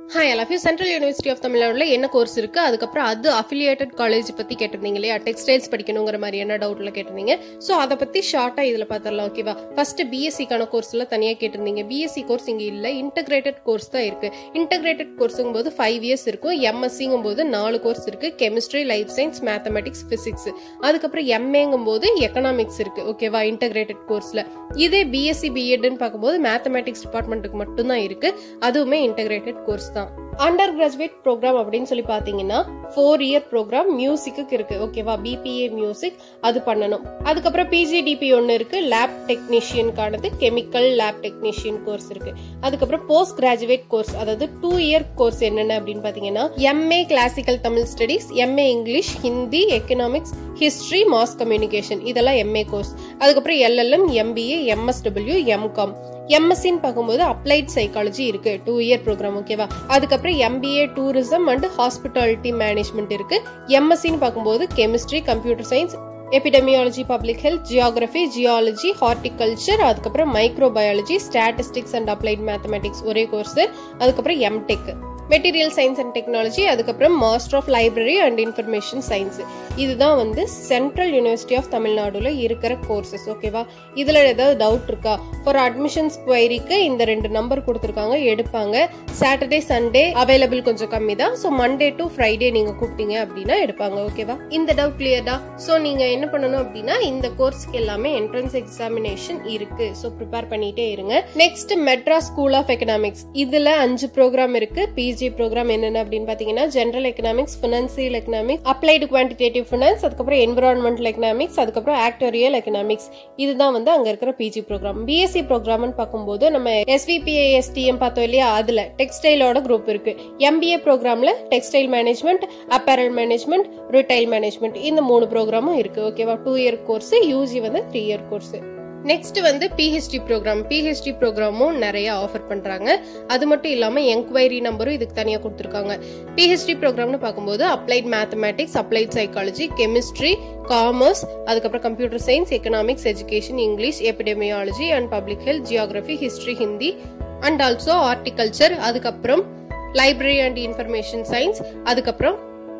hi எல்லாஃபியூ central university of தமிழ்நாடுல என்ன கோர்ஸ் இருக்கு அதுக்கப்புறம் அது அஃபிலியேட்டட் காலேஜ் பத்தி கேட்டிருந்தீங்க இல்லையா டெக்ஸ்டைல்ஸ் படிக்கணுங்கிற மாதிரி என்ன டவுட்ல கேட்டிருந்தீங்க ஸோ அதை பத்தி ஷார்ட்டா இதுல பார்த்துடலாம் ஓகேவா ஃபர்ஸ்ட் பிஎஸ்சிக்கான கோர்ஸ்ல தனியா கேட்டிருந்தீங்க பிஎஸ்சி கோர்ஸ் இங்க இல்ல இன்டகிரேட்டட் கோர்ஸ் தான் இருக்கு இன்டகிரேட்டட் கோர்ஸுங்கும் போது ஃபைவ் இயர்ஸ் இருக்கும் எம்எஸ்சிங்கும் போது நாலு கோர்ஸ் இருக்கு chemistry life science mathematics physics அதுக்கப்புறம் எம்ஏங்கும் போது எக்கனாமிக்ஸ் இருக்கு ஓகேவா இன்டகிரேட்டட் கோர்ஸ்ல இதே பிஎஸ்சி பிஎட்னு பார்க்கும்போது மேத்தமெட்டிக்ஸ் டிபார்ட்மெண்ட்டுக்கு மட்டும்தான் இருக்கு அதுவுமே இன்டகிரேட்டட் கோர்ஸ் தான் அண்டர் கிராஜுவேட் ப்ரோக்ராம் அப்படின்னு சொல்லி பாத்தீங்கன்னா ஃபோர் இயர் ப்ரோக்ராம் மியூசிக்கு இருக்கு ஓகேவா பிபிஏ மியூசிக் அது பண்ணணும் அதுக்கப்புறம் பிஜிடிபி ஒன்னு இருக்கு லேப் டெக்னீஷியனுக்கானது கெமிக்கல் லேப் டெக்னீஷியன் கோர்ஸ் இருக்கு அதுக்கப்புறம் போஸ்ட் கிராஜுவேட் கோர்ஸ் அதாவது டூ இயர் கோர்ஸ் என்னென்ன அப்படின்னு பாத்தீங்கன்னா MA classical Tamil studies MA English Hindi economics history mass communication இதெல்லாம் எம்ஏ கோர்ஸ் அதுக்கப்புறம் எல்எல்எம் எம்பிஏ எம்எஸ்டபிள்யூ எம்காம் எம்எஸ்சின்னு பார்க்கும்போது அப்ளைட் சைக்காலஜி இருக்கு டூ இயர் ப்ரோக்ராம் ஓகேவா அதுக்கப்புறம் MBA tourism and hospitality management இருக்கு எம்எஸ்சின்னு பார்க்கும்போது chemistry computer science epidemiology public health geography geology horticulture அதுக்கப்புறம் microbiology statistics and applied mathematics ஒரே கோர்ஸ் அதுக்கப்புறம் MTech material science and technology அதுக்கப்புறம் master of library and information science இதுதான் வந்து central university of தமிழ்நாடுல இருக்கிற கோர்சஸ் ஓகேவா இதுல ஏதாவது டவுட் இருக்கா ஃபார் அட்மிஷன்ஸ் குவைரிக்கு இந்த ரெண்டு நம்பர் கொடுத்துருக்காங்க எடுப்பாங்க சாட்டர்டே சண்டே அவைலபிள் கொஞ்சம் கம்மி தான் ஸோ மண்டே டு ஃப்ரைடே நீங்க கூப்பிட்டீங்க அப்படின்னா எடுப்பாங்க ஓகேவா இந்த டவுட் கிளியர்டா ஸோ நீங்க என்ன பண்ணணும் அப்படின்னா இந்த கோர்ஸ்க்கு எல்லாமே என்ட்ரன்ஸ் எக்ஸாமினேஷன் இருக்கு ஸோ ப்ரிப்பேர் பண்ணிட்டே இருங்க next Madras school of economics இதுல அஞ்சு ப்ரோக்ராம் இருக்கு பிஜி ப்ரோக்ராம் என்னென்ன அப்படின்னு பாத்தீங்கன்னா general economics financial economics applied quantitative finance அதுக்கப்புறம் என்விரான்மெண்டல் எக்கனாமிக்ஸ் அதுக்கப்புறம் ஆக்டோரியல் எக்கனாமிக்ஸ் இதுதான் வந்து அங்க இருக்கிற பிஜி ப்ரோக்ராம் பிஎஸ்சி ப்ரோக்ராம்னு பார்க்கும்போது நம்ம எஸ்விபிஏ எஸ்டிஎம் பார்த்தோம் இல்லையா அதுல டெக்ஸ்டைலோட குரூப் இருக்கு எம்பிஏ ப்ரோக்ராம்ல textile management apparel management retail management இந்த மூணு ப்ரோக்ராமும் இருக்கு ஓகேவா டூ இயர் கோர்ஸ் யூஜி வந்து த்ரீ இயர் கோர்ஸ் நெக்ஸ்ட் வந்து பிஹெச்டி ப்ரோக்ராம் பிஹெச்டி ப்ரோக்ராமும் நிறைய ஆஃபர் பண்றாங்க அது மட்டும் இல்லாம என்கொயரி நம்பரும் இதுக்கு தனியா கொடுத்துருக்காங்க பிஹெச்டி ப்ரோக்ராம்னு பார்க்கும்போது applied mathematics applied psychology chemistry commerce அதுக்கப்புறம் computer science economics education English epidemiology and public health geography history Hindi and also horticulture அதுக்கப்புறம் லைப்ரரி அண்ட் இன்ஃபர்மேஷன் சயின்ஸ் அதுக்கப்புறம்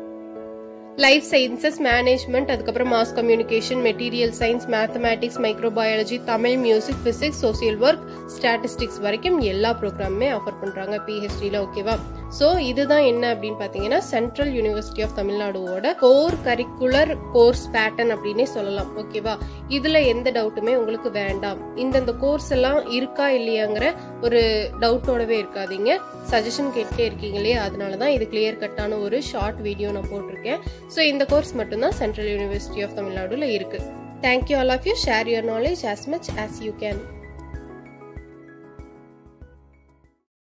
லைஃப் சயின்சஸ் மேனேஜ்மெண்ட் அதுக்கப்புறம் mass communication material science mathematics microbiology Tamil music physics social work statistics வரைக்கும் எல்லா ப்ரோக்ராமுமே offer பண்றாங்க பிஹெச்டியில் ஓகேவா so இதுதான் என்ன அப்படின்னு பார்த்தீங்கன்னா சென்ட்ரல் யூனிவர்சிட்டி ஆஃப் தமிழ்நாடுவோட கோர் கரிக்குலர் கோர்ஸ் பேட்டர்ன் அப்படின்னே சொல்லலாம் ஓகேவா இதுல எந்த டவுட்டுமே உங்களுக்கு வேண்டாம் இந்தந்த கோர்ஸ் எல்லாம் இருக்கா இல்லையாங்கிற ஒரு டவுட்டோடவே இருக்காதீங்க சஜஷன் கேட்டே இருக்கீங்க இல்லையா அதனால தான் இது கிளியர் கட்டான ஒரு ஷார்ட் வீடியோ நான் போட்டிருக்கேன் ஸோ இந்த கோர்ஸ் மட்டும்தான் சென்ட்ரல் யூனிவர்சிட்டி ஆஃப் தமிழ்நாடுல இருக்கு thank you all of you share your knowledge as much as you can